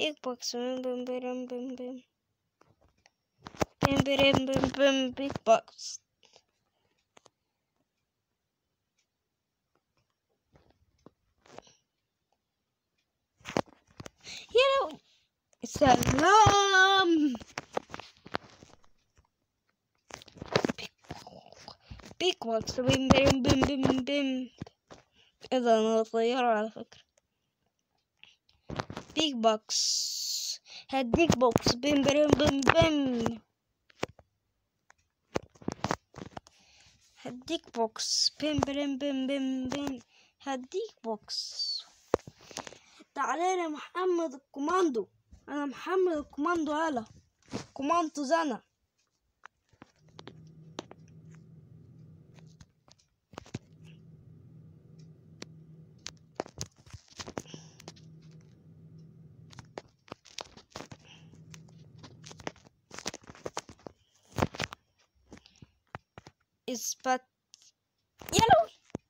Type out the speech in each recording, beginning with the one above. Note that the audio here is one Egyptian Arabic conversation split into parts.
بيج بوكس بيم بيم بيم بيم بيم بيم بيم بيم بيم بيج بوكس يا لو سلام بيج بوكس بيم بيم بيم بيم بيم اذا انا طيارة على فكرة بيج بوكس هديك بوكس بيم بيم بيم بيم هديك بوكس بيم بيم بيم بيم بيم هديك بوكس تعالى يا محمد الكوماندو انا محمد الكوماندو هلا كوماندو زنا اثبت يلو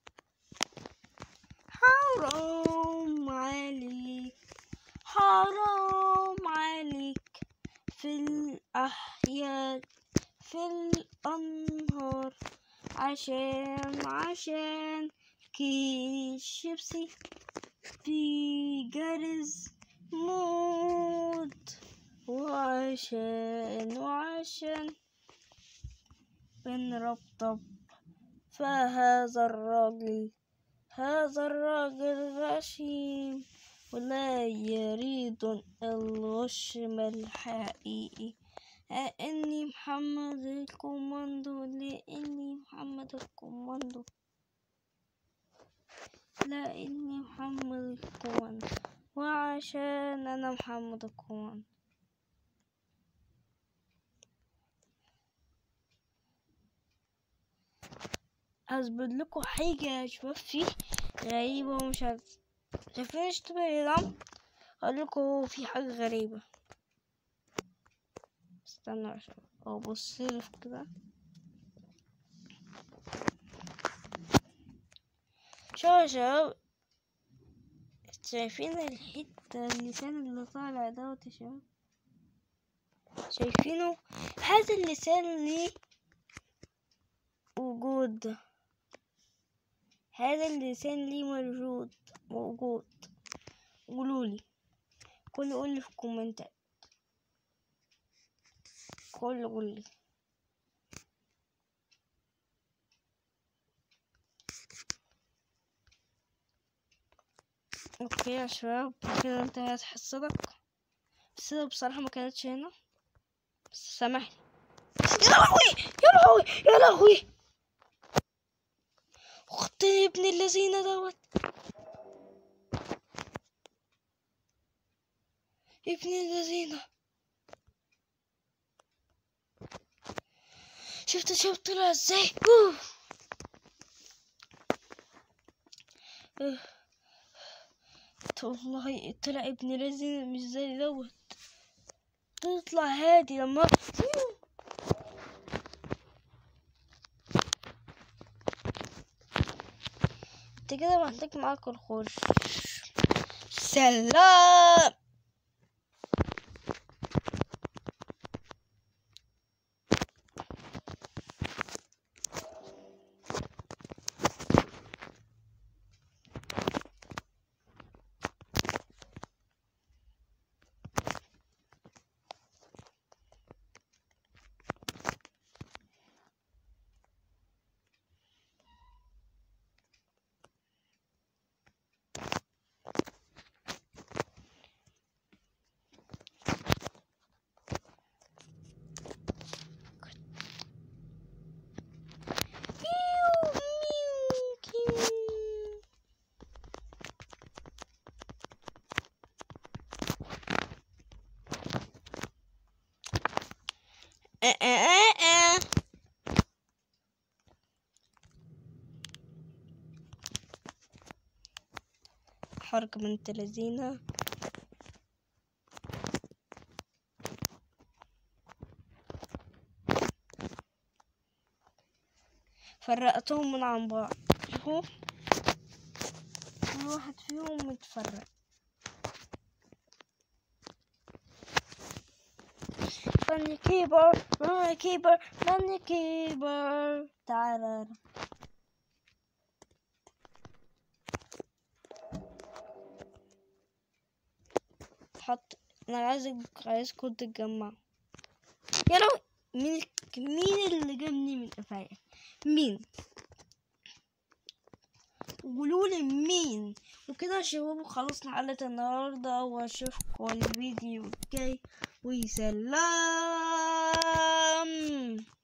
حرام عليك حرام عليك في الأحياء في الأنهار عشان عشان كيس شيبسي في جرز موت وعشان وعشان بنربطب فهذا الراجل هذا الراجل غشيم ولا يريد الغشم الحقيقي لأني محمد الكوماندو لأني محمد الكوماندو لأني محمد الكوماندو وعشان أنا محمد الكوماندو هثبت لكم حاجة يا شباب فيه غريبة ومش عارف شايفين اشتبه الإعلام أقول لكم في حاجة غريبة استنى يا شباب أو بصيلي كده شوفوا يا شباب شايفين الحتة اللسان اللي طالع دوت يا شباب شايفينه هذا اللسان ليه وجود هذا اللسان ليه موجود موجود قولولي كل قولي في الكومنتات كل قولي اوكي يا شباب كده انتهت حصتك بس أنا بصراحة ما كانتش هنا بس سامحني يا لهوي يا لهوي يا لهوي اخت ابن الذين دوت ابن الذين شفت شفت طلع ازاي أوه. أوه. والله طلع ابن الذين مش زي دوت تطلع هادي لما انت كده محتاج معاك الخرش سلام ميو ميو كيو آه آه آه آه. حركة من التلازينة فرقتهم من عن بعض شوفوا كل واحد فيهم متفرق راني كيبر راني كيبر راني كيبر تعال حط انا عايزك عايزكم تتجمعوا يا لو مين مين اللي جابني من قفايا مين قولوا لي مين وكده يا شباب خلصنا حلقة النهاردة واشوفكم الفيديو الجاي وسلام